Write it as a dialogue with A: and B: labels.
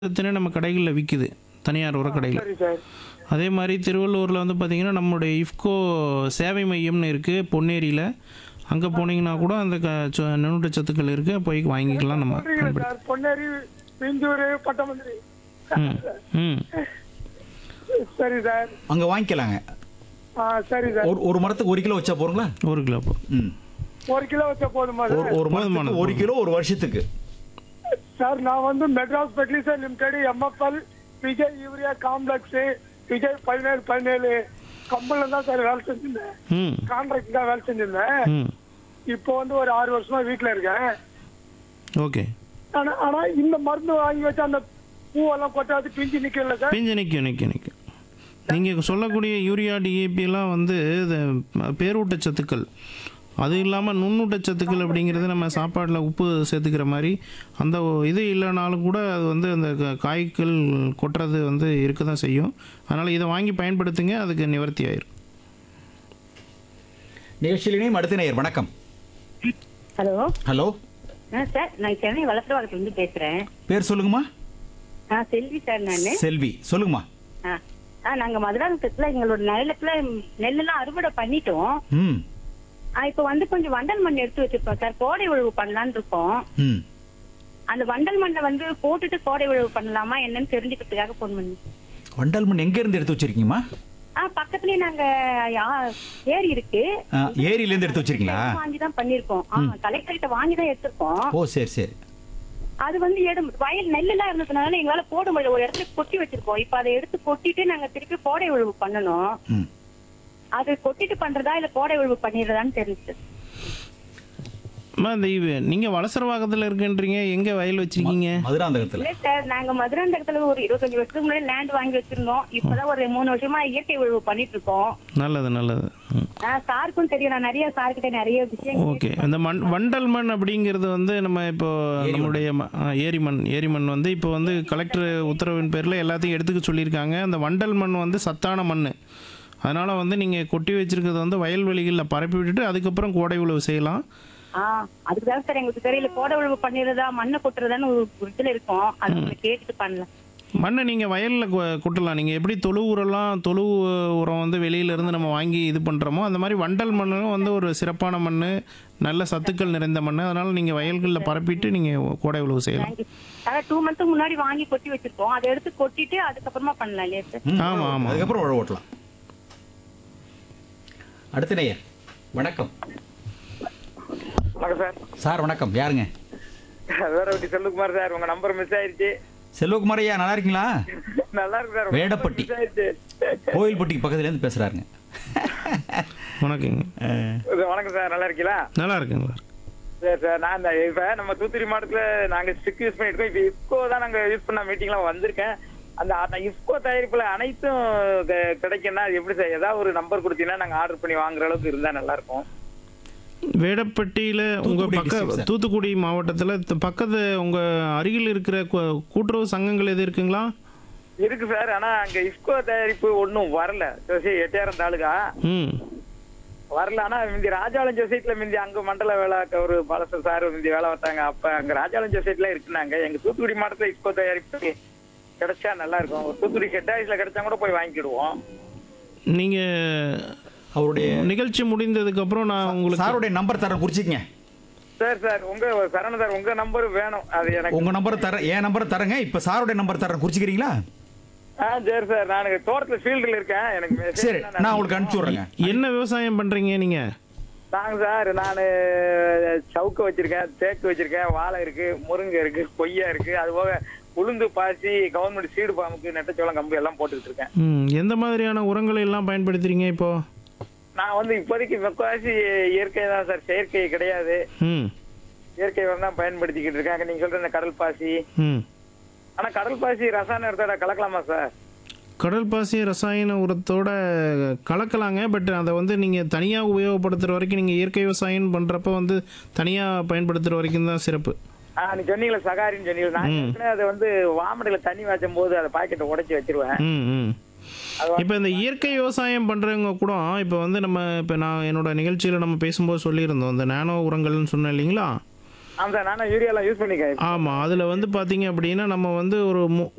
A: எத்தனை நம்ம கடைகளில் விற்கிது தனியார் உரக்கடைகள்
B: சரி சார்
A: அதே மாதிரி திருவள்ளூரில் வந்து பார்த்திங்கன்னா நம்மளுடைய இஃப்கோ சேவை மையம்னு இருக்குது பொன்னேரியில் அங்கே போனீங்கன்னா கூட அந்த க ச- நுண்ணுட்ட சத்துக்கள் இருக்குது போய் வாங்கிக்கலாம் நம்ம
B: சொல்றீங்களா
A: பயன்படுத்தி
B: சார் பொன்னேரி பிஞ்சூர் பட்டமந்திரி
A: ம் ம்
B: சரி சார்
C: அங்கே வாங்கிக்கலாங்க
B: ஆ சரி சார்
C: ஒரு ஒரு மரத்துக்கு ஒரு கிலோ வச்சா போறீங்களா
A: ஒரு கிலோ போ
C: ம்
B: ஒரு கிலோ வச்சா போதுமா
C: ஒரு
B: சார்
C: ஒரு மரத்துக்கு ஒரு கிலோ ஒரு வருஷத்துக்கு
B: சார் நான் வந்து Madras fertiliser limited MFL Vijay urea complex Vijay பதினேழு பதினேழு கம்பெனில தான் சார் வேலை செஞ்சிருந்தேன்
A: ம்
B: கான்ட்ராக்ட் தான் வேலை செஞ்சிருந்தேன்
A: ம்
B: இப்போ வந்து ஒரு ஆறு வருஷமா வீட்டில் இருக்கேன்
A: ஓகே
B: ஆனா ஆனா இந்த மருந்து வாங்கி வச்சா அந்த பூவெல்லாம் கொட்டாது பிஞ்சு நிக்கல சார்
A: பிஞ்சு நிற்கும் நிற்கும் நிற்கும் நீங்கள் சொல்லக்கூடிய யூரியா டிஏபி எல்லாம் வந்து இது பேரூட்ட சத்துக்கள் அது இல்லாமல் நுண்ணூட்ட சத்துக்கள் அப்படிங்கிறது நம்ம சாப்பாட்டில் உப்பு சேர்த்துக்கிற மாதிரி அந்த இது இல்லைனாலும் கூட அது வந்து அந்த க- காய்கள் கொட்டுறது வந்து இருக்க தான் செய்யும் அதனால் இதை வாங்கி பயன்படுத்துங்க அதுக்கு நிவர்த்தி ஆயிரும்
C: நிகழ்ச்சியிலேயும் அடுத்த நேயர் வணக்கம்
D: ஹலோ
C: ஹலோ
D: ஆ சார் நான் சென்னை வளசரவாக்கத்துல இருந்து பேசுறேன்
C: பேர் சொல்லுங்கம்மா
D: ஆ செல்வி சார் நானு
C: செல்வி சொல்லுங்கம்மா
D: ஆ ஆ நாங்க மதுராந்தகத்துல எங்களோட நிலத்துல நெல்லெல்லாம் அறுவடை பண்ணிட்டோம்
C: ம்
D: ஆ, இப்ப வந்து கொஞ்சம் வண்டல் மண் எடுத்து வச்சிருக்கோம் சார் கோடை உழவு பண்ணலாம்னு இருக்கோம்
C: ம்
D: அந்த வண்டல் மண்ணை வந்து போட்டுட்டு கோடை உழவு பண்ணலாமா என்னன்னு தெரிஞ்சுக்கிறதுக்காக போன் பண்ணி
C: வண்டல் மண் எங்க இருந்து எடுத்து வச்சிருக்கீங்கம்மா
D: ஆ பக்கத்துலயே நாங்க யா- ஏரி இருக்கு
C: ஆ, ஏரியில இருந்து எடுத்து வச்சிருக்கீங்களா
D: வாங்கி தான் பண்ணிருக்கோம் ஆ கலெக்டர் கிட்ட வாங்கி தான் எடுத்திருக்கோம்
C: ஓ சரி சரி
D: அது வந்து எடம் வயல் நெல்லெல்லாம் இருந்ததுனால எங்களால போட முடியல ஒரு இடத்துல கொட்டி வச்சிருக்கோம் இப்ப அதை எடுத்து கொட்டிட்டு நாங்க திருப்பி கோடை உழவு பண்ணணும்
C: ம்
D: அது கொட்டிட்டு பண்றதா இல்ல கோடை உழவு பண்ணிடுறதான்னு தெரிஞ்சு
A: அம்மா இந்த நீங்கள் வலசரவாக்கத்தில் இருக்குன்றீங்க எங்கே வயல் வச்சுருக்கீங்க
C: மதுராந்தகத்துல
D: இல்ல சார் நாங்க மதுராந்தகத்துல ஒரு இருபத்தஞ்சு வருஷத்துக்கு முன்னாடி லேண்ட் வாங்கி வச்சிருந்தோம் இப்பதான் ஒரு மூணு வருஷமா இயற்கை உழவு பண்ணிட்டு இருக்கோம்
A: நல்லது நல்லது ம்
D: நான் சாருக்கும் தெரியும் நான் நிறைய சார்கிட்ட நிறைய விஷயம்
A: ஓகே இந்த மண் வண்டல் மண் அப்படிங்கிறது வந்து நம்ம இப்போ நம்மளுடைய ம- ஆ, ஏரி மண் ஏரி மண் வந்து இப்போ வந்து கலெக்டர் உத்தரவின் பேரில் எல்லாத்தையும் எடுத்துக்க சொல்லியிருக்காங்க அந்த வண்டல் மண் வந்து சத்தான மண் அதனால் வந்து நீங்கள் கொட்டி வச்சிருக்கிறது வந்து வயல்வெளிகளில் பரப்பி விட்டுட்டு அதுக்கப்புறம் கோடை உழவு செய்யலாம்
D: ஆஹ் அதுக்குதான் சார் எங்களுக்கு தெரியல கோடை உழவு பண்ணிடுறதா மண்ணை கொட்டுறதான்னு ஒரு ஒரு இதுல இருக்கோம் அது உங்களை கேட்டுட்டு பண்ணலாம்
A: மண்ணை நீங்கள் வயலில் கொட்டலாம் நீங்கள் எப்படி தொழு உரம்லாம் தொழு உரம் வந்து வெளியிலேருந்து நம்ம வாங்கி இது பண்ணுறோமோ அந்த மாதிரி வண்டல் மண்ணும் வந்து ஒரு சிறப்பான மண் நல்ல சத்துக்கள் நிறைந்த மண் அதனால் நீங்கள் வயல்களில் பரப்பிட்டு நீங்கள் கோடை உழவு செய்யலாம்
D: தேங்க்யூ அதான் டூ மந்த்துக்கு முன்னாடி வாங்கி கொட்டி வச்சிருக்கோம் அதை எடுத்து கொட்டிட்டு அதுக்கப்புறமா பண்ணலாம் இல்லையா சார்
C: ம்,
A: ஆமா, ஆமா.
C: அதுக்கப்புறம் உழவு ஓட்டலாம் அடுத்த நேயர் வணக்கம்
B: வணக்கம் சார்
C: சார் வணக்கம் யாருங்க
B: வேற ஒட்டி செல்லுக்குமார் சார் உங்க நம்பர் மிஸ் ஆயிருச்சு
C: செல்வகுமார் ஐயா நல்லா இருக்கீங்களா
B: நல்லா இருக்கு சார்
C: வேடப்பட்டி.
B: மிஸ் ஆயிருச்சு
C: கோயில்பட்டிக்கு பக்கத்துல இருந்து பேசுறாருங்க
A: வணக்கங்க
C: அஹ்,
B: இது வணக்கம் சார் நல்லா இருக்கீங்களா
A: நல்லா இருக்குங்களா
B: சரி சார் நான் இந்த இப்ப நம்ம தூத்துக்குடி மாவட்டத்துல நாங்க ஸ்டிக் யூஸ் பண்ணிட்டு இருக்கோம் இப்ப இஃப்கோ தான் நாங்க யூஸ் பண்ண மீட்டிங்லாம் வந்திருக்கேன் அந்த அந்த இஃப்கோ தயாரிப்புல அனைத்தும் க- கிடைக்கும்னா அது எப்படி சார் ஏதாவது ஒரு நம்பர் கொடுத்தீங்கன்னா நாங்க ஆர்டர் பண்ணி வாங்குற அளவுக்கு இருந்தா நல்லா இருக்கும்
A: வேடப்பட்டியில் உங்கள்
C: தூத்துக்குடி
A: பக்க
C: district, sir.
A: தூத்துக்குடி மாவட்டத்தில் பக்கத்து உங்கள் அருகில் இருக்கிற கூ- கூட்டுறவு சங்கங்கள் எது இருக்குங்களா
B: இருக்கு சார் ஆனா அங்க இஃப்கோ தயாரிப்பு ஒண்ணும் வரல சரி எட்டாயிரம் தாலுகா
A: ம்
B: வரல ஆனா முந்தி ராஜாளம் சொசைட்டில முந்தி அங்க மண்டல வேலை ஒரு பலச சார் முந்தி வேலை பார்த்தாங்க அப்ப அங்க ராஜாளம் சொசைட்டில இருக்குனாங்க எங்க தூத்துக்குடி மாவட்டத்துல இஃப்கோ தயாரிப்பு கிடைச்சா நல்லா இருக்கும் ஒரு தூத்துக்குடி ஹெட் ஆஃபீஸ்ல கிடைச்சா கூட போய் வாங்கிக்கிடுவோம்
A: நீங்கள்
C: அவருடைய
A: நிகழ்ச்சி முடிந்ததுக்கப்புறம் நான் உங்களுக்கு
C: சாருடைய நம்பர் தரேன் குறிச்சிக்கங்க
B: சார் சார் உங்க சரண சார் உங்க நம்பர் வேணும் அது எனக்கு
C: உங்க நம்பர் தரேன் என் நம்பர் தரேங்க இப்ப சாருடைய நம்பர் தரேன் குறிச்சிக்கிறீங்களா
B: ஆ சரி சார் நான் தோட்டத்துல ஃபீல்டுல இருக்கேன் எனக்கு message
C: சரி
B: தான்
C: நான் உங்களுக்கு அனுப்பிச்சு விட்றேங்க
A: என்ன விவசாயம் பண்ணுறீங்க நீங்கள்
B: நாங்க சார் நான் சவுக்கு வச்சிருக்கேன் தேக்கு வச்சிருக்கேன் வாழை இருக்கு முருங்கை இருக்கு கொய்யா இருக்கு அது போக உளுந்து பாசி கவர்மெண்ட் சீடு பாம்புக்கு நெட்டச்சோளம் கம்பு எல்லாம் போட்டுக்கிட்டு இருக்கேன்
A: ம் எந்த மாதிரியான உரங்களை எல்லாம் பயன்படுத்துறீங்க இப்போது
B: நான் வந்து இப்போதைக்கு முக்காவாசி இயற்கை தான் சார் செயற்கை கிடையாது
A: ம்
B: இயற்கை உரம் தான் பயன்படுத்திக்கிட்டு இருக்காங்க நீங்க சொல்ற இந்த கடல் பாசி
A: ம்
B: ஆனா கடல் பாசி ரசாயன இடத்தோட கலக்கலாமா சார்
A: கடல் பாசி ரசாயன உரத்தோட கலக்கலாங்க பட் அதை வந்து நீங்கள் தனியாக உபயோகப்படுத்துகிற வரைக்கும் நீங்கள் இயற்கை விவசாயம் பண்ணுறப்ப வந்து தனியாக பயன்படுத்துகிற வரைக்கும் தான் சிறப்பு
B: ஆ நீ சொன்னீங்களா சகாரின்னு சொன்னீங்க நான் ஏற்கனவே அதை வந்து வாமடையில தண்ணி வாச்சும் போது அதை பாக்கெட்டை உடைச்சு வச்சிருவேன்
A: ம் ம்
B: அது
A: இப்போ இந்த இயற்கை விவசாயம் பண்ணுறவங்க கூட இப்போ வந்து நம்ம இப்போ நான் என்னோட நிகழ்ச்சியில் நம்ம பேசும்போது சொல்லியிருந்தோம் இந்த நானோ உரங்கள்னு சொன்னேன் இல்லைங்களா
B: ஆமா சார் நானும் யூரியாலாம் யூஸ் பண்ணிக்கேன்
A: ஆமாம் அதில் வந்து பார்த்தீங்க அப்படின்னா நம்ம வந்து ஒரு மு